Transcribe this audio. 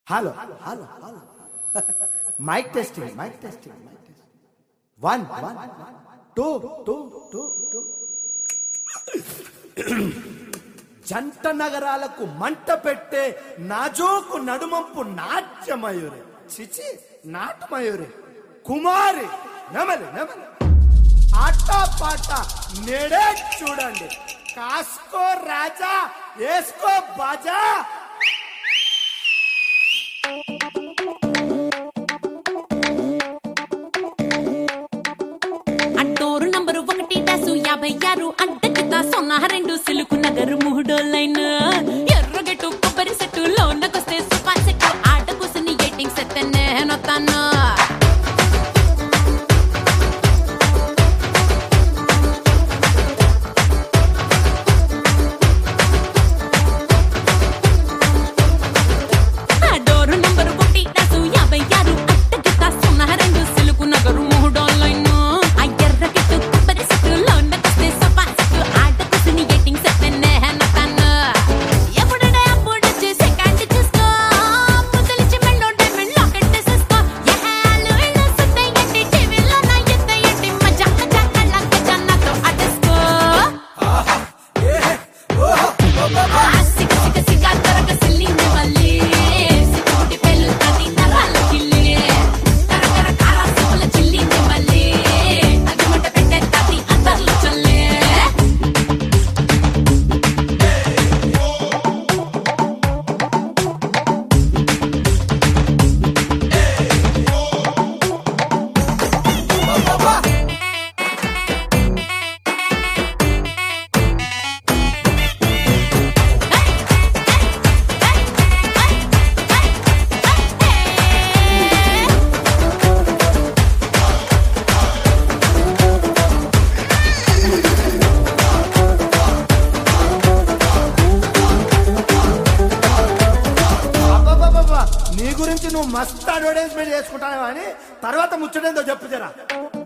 hello hello hello mic testing mic testing mic testing one one two two two two జంట నగరాలకు మంట పెట్టే నాజోకు నడుమంపు నాట్యమయూరి చిచి నాటమయూరి కుమారి నెమలి నెమలి ఆట పాట నేడే చూడండి కాసుకో రాజా వేసుకో బాజా అంటోరు నంబరు ఒకటి డాసు యాభై ఆరు అడ్డకిత సొన్న రెండు సిలుకు నగరు మూడో లైన్ ఎర్రగెట్టు కొబ్బరి సెట్టు లోనకొస్తే సుపా సెట్టు ఆట కూసుని ఎయిటింగ్ సెట్ నేనొత్తాను ఆ డోరు నంబరు ఒకటి డాసు యాభై ఆరు అడ్డకిత సొన్న రెండు సిలుకు నగరు మూడో లైన్ ఆ ఎర్రగెట్టు కొబ్బరి సెట్టు లోనకొస్తే సుపా సెట్టు ఆట కూసుని ఎయిటింగ్ సెట్ నేనొత్తాను ఎప్పుడంటే అప్పుడు చేసే కంటి చూసుకో ముద్దలిచ్చి మెళ్ళో డైమండ్ లాకెట్ తీసేసుకో యహాలు ఇళ్ళు సుత్తే ఎంటి టీవీలో నా ఎత్త ఎంటి మజా మజా కళ్ళంక జన్నతో అటేసుకో సిగ సిగ సిగ తరగ సిల్లింది మళ్ళీ సిగ్గుడి పెళ్ళు తది నరాల కిల్లి కరకర కార సిగుల చిల్లింది మళ్ళీ అగ్గిమంట పెట్టే తది అందర్లు చల్లే అబ్బబ్బబ్బబ్బ, నీ గురించి నువ్వు మస్తు అడ్వర్టైజ్మెంట్ చేసుకుంటావు అని తర్వాత ముచ్చటేందో చెప్పు జరా